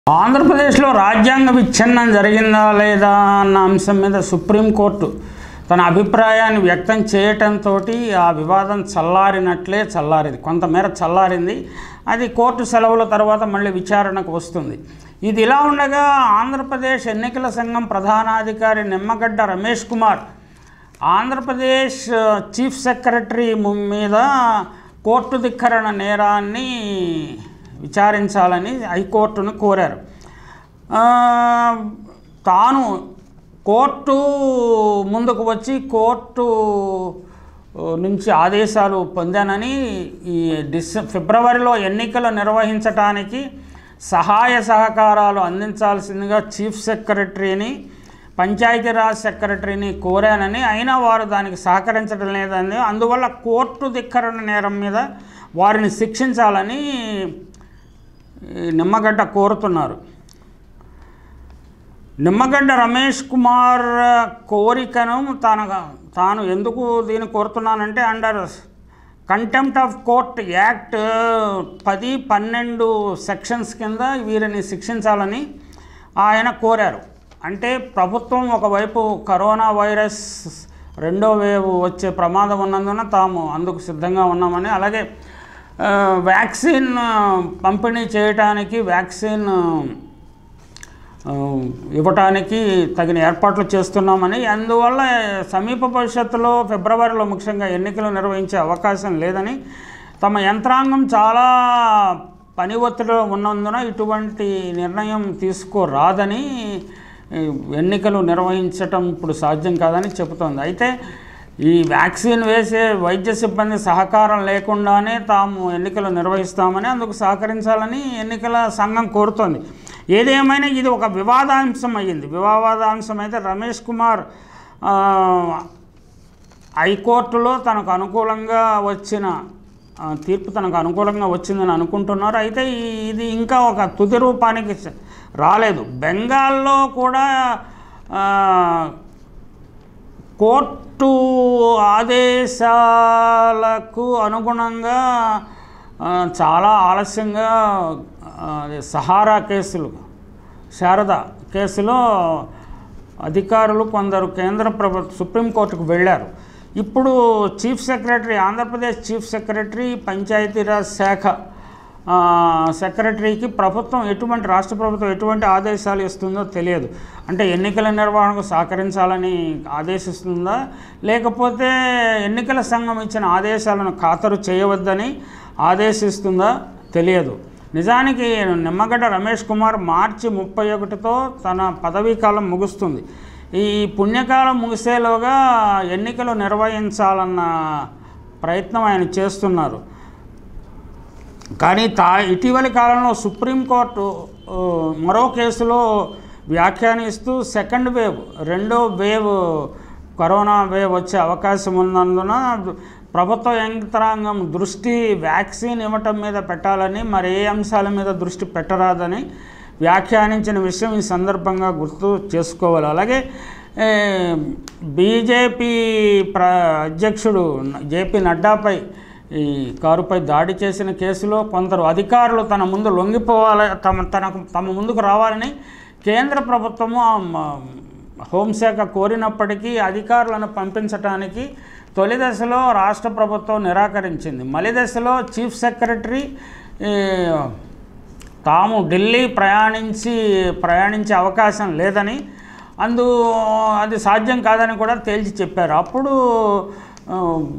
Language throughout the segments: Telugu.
ఆంధ్రప్రదేశ్లో రాజ్యాంగ విచ్ఛిన్నం జరిగిందా లేదా అన్న అంశం మీద సుప్రీంకోర్టు తన అభిప్రాయాన్ని వ్యక్తం చేయటంతో ఆ వివాదం చల్లారినట్లే చల్లారింది కొంతమేర చల్లారింది అది కోర్టు సెలవుల తర్వాత మళ్ళీ విచారణకు వస్తుంది ఇది ఇలా ఉండగా ఆంధ్రప్రదేశ్ ఎన్నికల సంఘం ప్రధానాధికారి నిమ్మగడ్డ రమేష్ కుమార్ ఆంధ్రప్రదేశ్ ఆ, చీఫ్ సెక్రటరీ ము- మీద కోర్టు ధిక్కరణ నేరాన్ని విచారించాలని హైకోర్టును కోరారు ఆ, తాను కోర్టు ముందుకు వచ్చి కోర్టు నుంచి ఆదేశాలు పొందానని ఈ డిసె ఫిబ్రవరిలో ఎన్నికలు నిర్వహించటానికి సహాయ సహకారాలు అందించాల్సిందిగా చీఫ్ సెక్రటరీని పంచాయతీరాజ్ సెక్రటరీని కోరానని అయినా వారు దానికి సహకరించడం లేదని అందువల్ల కోర్టు ధిక్కరణ నేరం మీద వారిని శిక్షించాలని ఈ నిమ్మగడ్డ కోరుతున్నారు నిమ్మగడ్డ రమేష్ కుమార్ కోరికను తాను తాను ఎందుకు దీన్ని కోరుతున్నానంటే under contempt of court act పది పన్నెండు సెక్షన్స్ కింద వీరిని శిక్షించాలని ఆయన కోరారు అంటే ప్రభుత్వం ఒకవైపు కరోనా వైరస్ రెండో వేవ్ వచ్చే ప్రమాదం ఉన్నందున తాము అందుకు సిద్ధంగా ఉన్నామని అలాగే ఆ, వ్యాక్సిన్ ఆ, పంపిణీ చేయటానికి వ్యాక్సిన్ ఆ, ఇవ్వటానికి తగిన ఏర్పాట్లు చేస్తున్నామని అందువల్ల సమీప భవిష్యత్తులో ఫిబ్రవరిలో ముఖ్యంగా ఎన్నికలు నిర్వహించే అవకాశం లేదని తమ యంత్రాంగం చాలా పని ఒత్తిడిలో ఉన్నందున ఇటువంటి నిర్ణయం తీసుకోరాదని ఈ ఎన్నికలు నిర్వహించటం ఇప్పుడు సాధ్యం కాదని చెబుతోంది అయితే ఈ వ్యాక్సిన్ వేసే వైద్య సిబ్బంది సహకారం లేకుండానే తాము ఎన్నికలు నిర్వహిస్తామని అందుకు సహకరించాలని ఎన్నికల సంఘం కోరుతోంది ఏదేమైనా ఇది ఒక వివాదాంశం అయ్యింది వివాదాంశం అయితే రమేష్ కుమార్ ఆ, హైకోర్టులో తనకు అనుకూలంగా వచ్చిన ఆ, తీర్పు తనకు అనుకూలంగా వచ్చిందని అనుకుంటున్నారు అయితే ఈ- ఇది ఇంకా ఒక తుది రూపానికి స- రాలేదు బెంగాల్లో కూడా ఆ, కోర్టు ఆదేశాలకు అనుగుణంగా ఆ, చాలా ఆలస్యంగా ఆ, అదే సహారా కేసులు శారద కేసులో అధికారులు కొందరు కేంద్ర ప్రభుత్వ సుప్రీంకోర్టుకు వెళ్ళారు ఇప్పుడు chief secretary Andhra Pradesh chief secretary Panchayati Raj శాఖ ఆ, సెక్రటరీకి ప్రభుత్వం ఎటువంటి రాష్ట్ర ప్రభుత్వం ఎటువంటి ఆదేశాలు ఇస్తుందో తెలియదు అంటే ఎన్నికల నిర్వహణకు సహకరించాలని ఆదేశిస్తుందా లేకపోతే ఎన్నికల సంఘం ఇచ్చిన ఆదేశాలను ఖాతరు చేయవద్దని ఆదేశిస్తుందా తెలియదు నిజానికి నిమ్మగడ్డ రమేష్ కుమార్ మార్చి ముప్పై ఒకటితో తన పదవీ కాలం ముగుస్తుంది ఈ పుణ్యకాలం ముగిసేలోగా ఎన్నికలు నిర్వహించాలన్న ప్రయత్నం ఆయన చేస్తున్నారు కానీ తా ఇటీవలి కాలంలో సుప్రీంకోర్టు ఆ, మరో కేసులో వ్యాఖ్యానిస్తూ సెకండ్ వేవ్ రెండో వేవ్ కరోనా వేవ్ వచ్చే అవకాశం ఉన్నందున ప్రభుత్వ యంత్రాంగం దృష్టి వ్యాక్సిన్ ఇవ్వటం మీద పెట్టాలని మరి ఏ అంశాల మీద దృష్టి పెట్టరాదని వ్యాఖ్యానించిన విషయం ఈ సందర్భంగా గుర్తు చేసుకోవాలి అలాగే ఏ, బీజేపీ ప్ర అధ్యక్షుడు జేపీ నడ్డాపై ఈ కారుపై దాడి చేసిన కేసులో కొందరు అధికారులు తన ముందు లొంగిపోవాలి తమ తనకు తమ ముందుకు రావాలని కేంద్ర ప్రభుత్వము ఆ మ- హోంశాఖ కోరినప్పటికీ అధికారులను పంపించడానికి తొలి దశలో రాష్ట్ర ప్రభుత్వం నిరాకరించింది మలి దశలో చీఫ్ సెక్రటరీ ఈ, తాము ఢిల్లీ ప్రయాణించి ప్రయాణించే అవకాశం లేదని అందు అది సాధ్యం కాదని కూడా తేల్చి చెప్పారు అప్పుడు ఆ,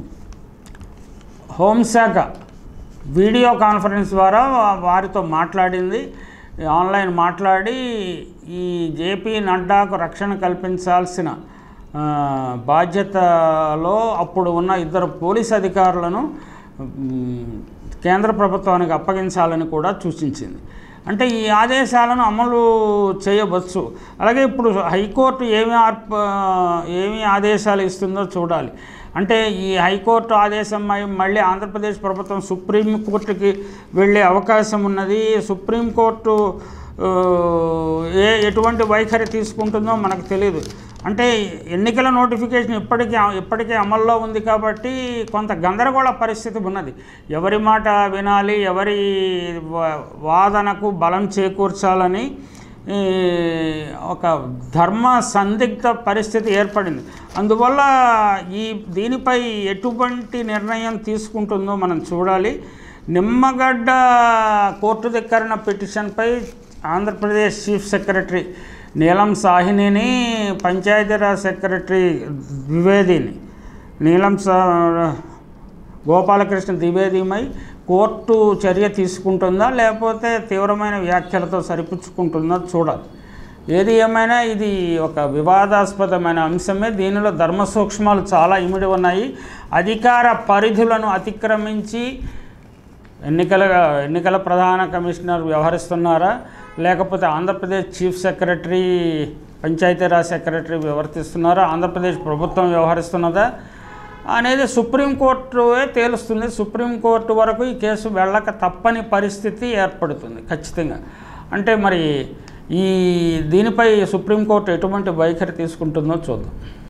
హోంశాఖ వీడియో కాన్ఫరెన్స్ ద్వారా వా- వారితో మాట్లాడింది ఆన్లైన్ మాట్లాడి ఈ జేపీ నడ్డాకు రక్షణ కల్పించాల్సిన ఆ, బాధ్యతలో అప్పుడు ఉన్న ఇద్దరు పోలీస్ అధికారులను మ్, కేంద్ర ప్రభుత్వానికి అప్పగించాలని కూడా సూచించింది అంటే ఈ ఆదేశాలను అమలు చేయవచ్చు అలాగే ఇప్పుడు హైకోర్టు ఏమి ఆర్ప ఏమి ఆదేశాలు ఇస్తుందో చూడాలి అంటే ఈ హైకోర్టు ఆదేశం అయి మళ్ళీ ఆంధ్రప్రదేశ్ ప్రభుత్వం సుప్రీంకోర్టుకి వెళ్ళే అవకాశం ఉన్నది సుప్రీంకోర్టు ఆ, ఏ ఎటువంటి వైఖరి తీసుకుంటుందో మనకు తెలియదు అంటే ఎన్నికల నోటిఫికేషన్ ఇప్పటికీ ఇప్పటికే అమల్లో ఉంది కాబట్టి కొంత గందరగోళ పరిస్థితి ఉన్నది ఎవరి మాట వినాలి ఎవరి వా- వాదనకు బలం చేకూర్చాలని ఈ, ఒక ధర్మ సందిగ్ధ పరిస్థితి ఏర్పడింది అందువల్ల ఈ దీనిపై ఎటువంటి నిర్ణయం తీసుకుంటుందో మనం చూడాలి నిమ్మగడ్డ కోర్టు ధిక్కరణ పిటిషన్పై ఆంధ్రప్రదేశ్ చీఫ్ సెక్రటరీ నీలం సాహినిని పంచాయతీరాజ్ సెక్రటరీ ద్వివేదిని నీలం సా గోపాలకృష్ణ ద్వివేదిమై కోర్టు చర్య తీసుకుంటుందా లేకపోతే తీవ్రమైన వ్యాఖ్యలతో సరిపుచ్చుకుంటుందా చూడాలి ఏది ఏమైనా ఇది ఒక వివాదాస్పదమైన అంశమే దీనిలో ధర్మ సూక్ష్మాలు చాలా ఇమిడి ఉన్నాయి అధికార పరిధులను అతిక్రమించి ఎన్నికల ఎన్నికల ప్రధాన కమిషనర్ వ్యవహరిస్తున్నారా లేకపోతే Andhra Pradesh chief secretary Panchayati Raj secretary వ్యవహరిస్తున్నారా ఆంధ్రప్రదేశ్ ప్రభుత్వం వ్యవహరిస్తున్నదా అనేది సుప్రీంకోర్టువే తేలుస్తుంది సుప్రీంకోర్టు వరకు ఈ కేసు వెళ్ళక తప్పని పరిస్థితి ఏర్పడుతుంది ఖచ్చితంగా అంటే మరి ఈ దీనిపై సుప్రీంకోర్టు ఎటువంటి వైఖరి తీసుకుంటుందో చూద్దాం